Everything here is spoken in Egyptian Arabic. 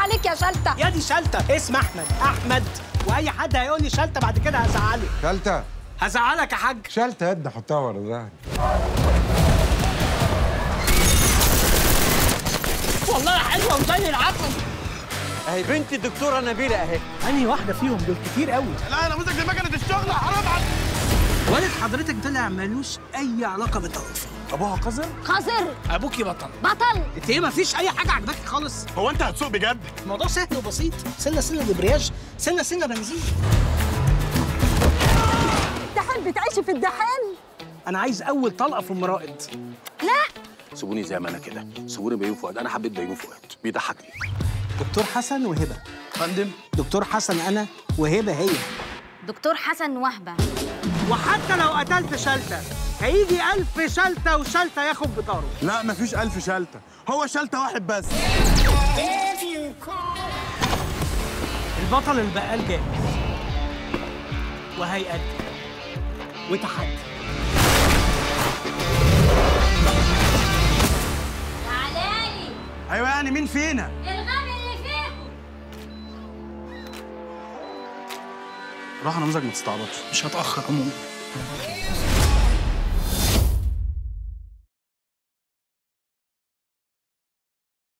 عليك يا شلتة يا دي شلتة اسم احمد احمد واي حد هيقول لي شلتة بعد كده هزعله شلتة هزعلك يا حاج شلتة يد حطها ورا ظهري والله حلوه وزي العسل اهي بنت الدكتوره نبيله اهي انهي واحده فيهم دول كتير قوي لا انا مسك مكنه الشغل حرام عليك والد حضرتك طلع ملوش اي علاقه بالطرف ابوها قذر خزر ابوكي بطل بطل انت ايه مفيش اي حاجه عجباكي خالص هو انت هتسوق بجد الموضوع سهل وبسيط سنه سنه دبرياج سنه سنه بنزين الدحان بتعيشي في الدحان انا عايز اول طلقه في ام رائد لا سيبوني زي ما انا كده سيبوني بيومي فؤاد انا حبيت بيومي فؤاد بيضحكني دكتور حسن وهبه فندم دكتور حسن انا وهبه هي دكتور حسن وهبة وحتى لو قتلت شلتة هيجي ألف شلتة وشلتة ياخد بطاره لا مفيش ألف شلتة هو شلتة واحد بس البطل البقال جاهز وهيقدم وتحدي تعالالي ايوه يعني مين فينا الغبي اللي فيكم روح نموذج ما تستعبطش مش هتأخر عموما